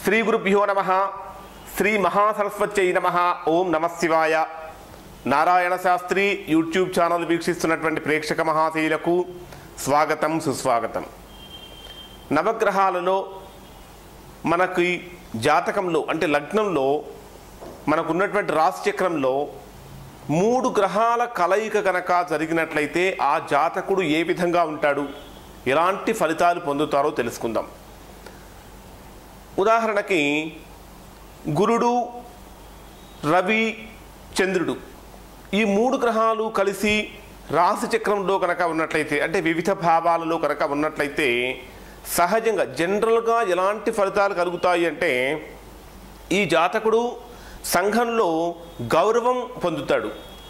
శ్రీ గురుభ్యో నమ శ్రీ మహాసరస్వత్యై నమ ఓం నమ శివాయ నారాయణ శాస్త్రి యూట్యూబ్ ఛానల్ వీక్షిస్తున్నటువంటి ప్రేక్షక మహాశీలకు స్వాగతం సుస్వాగతం నవగ్రహాలలో మనకి జాతకంలో అంటే లగ్నంలో మనకున్నటువంటి రాశి చక్రంలో మూడు గ్రహాల కలయిక కనుక జరిగినట్లయితే ఆ జాతకుడు ఏ విధంగా ఉంటాడు ఎలాంటి ఫలితాలు పొందుతారో తెలుసుకుందాం ఉదాహరణకి గురుడు రవి చంద్రుడు ఈ మూడు గ్రహాలు కలిసి రాశి చక్రంలో కనుక ఉన్నట్లయితే అంటే వివిధ భావాలలో కనుక ఉన్నట్లయితే సహజంగా జనరల్గా ఎలాంటి ఫలితాలు కలుగుతాయి అంటే ఈ జాతకుడు సంఘంలో గౌరవం పొందుతాడు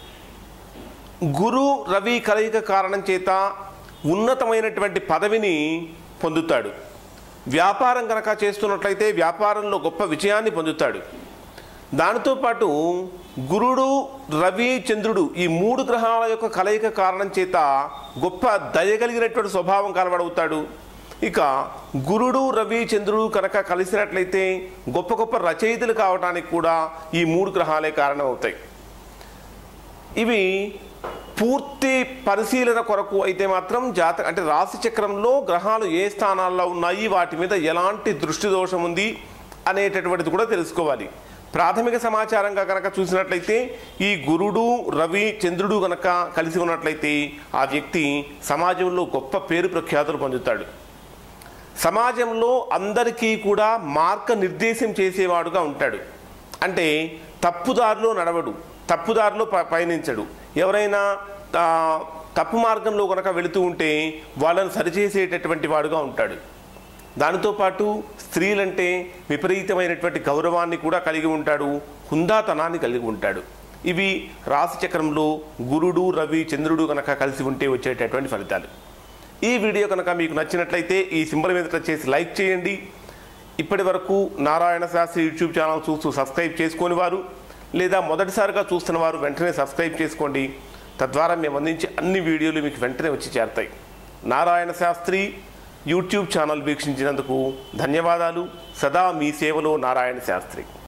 గురు రవి కలయిక కారణం చేత ఉన్నతమైనటువంటి పదవిని పొందుతాడు వ్యాపారం కనుక చేస్తున్నట్లయితే వ్యాపారంలో గొప్ప విజయాన్ని పొందుతాడు దానితో పాటు గురుడు రవి చంద్రుడు ఈ మూడు గ్రహాల యొక్క కలయిక కారణం చేత గొప్ప దయగలిగినటువంటి స్వభావం కనబడవుతాడు ఇక గురుడు రవి చంద్రుడు కనుక కలిసినట్లయితే గొప్ప గొప్ప రచయితలు కావడానికి కూడా ఈ మూడు గ్రహాలే కారణం అవుతాయి ఇవి పూర్తి పరిశీలన కొరకు అయితే మాత్రం జాత అంటే రాశి చక్రంలో గ్రహాలు ఏ స్థానాల్లో ఉన్నాయి వాటి మీద ఎలాంటి దృష్టి దోషం ఉంది అనేటటువంటిది కూడా తెలుసుకోవాలి ప్రాథమిక సమాచారంగా కనుక చూసినట్లయితే ఈ గురుడు రవి చంద్రుడు కనుక కలిసి ఉన్నట్లయితే ఆ వ్యక్తి సమాజంలో గొప్ప పేరు ప్రఖ్యాతులు పొందుతాడు సమాజంలో అందరికీ కూడా మార్గ నిర్దేశం చేసేవాడుగా ఉంటాడు అంటే తప్పుదారిలో నడవడు తప్పుదారిలో ప- పయనించడు ఎవరైనా ఆ, తప్పు మార్గంలో కనుక వెళుతూ ఉంటే వాళ్ళని సరిచేసేటటువంటి వాడుగా ఉంటాడు దానితో పాటు స్త్రీలంటే విపరీతమైనటువంటి గౌరవాన్ని కూడా కలిగి ఉంటాడు హుందాతనాన్ని కలిగి ఉంటాడు ఇవి రాశి చక్రంలో గురుడు రవి చంద్రుడు కనుక కలిసి ఉంటే వచ్చేటటువంటి ఫలితాలు ఈ వీడియో కనుక మీకు నచ్చినట్లయితే ఈ సింబల్ మీద టచ్ చేసి లైక్ చేయండి ఇప్పటి వరకు నారాయణ శాస్త్రి యూట్యూబ్ ఛానల్ చూస్తూ సబ్స్క్రైబ్ చేసుకొని వారు లేదా మొదటిసారిగా చూస్తున్న వారు వెంటనే సబ్స్క్రైబ్ చేసుకోండి తద్వారా మేము అందించే అన్ని వీడియోలు మీకు వెంటనే వచ్చి చేరతాయి నారాయణ శాస్త్రి యూట్యూబ్ ఛానల్ వీక్షించినందుకు ధన్యవాదాలు సదా మీ సేవలో నారాయణ శాస్త్రి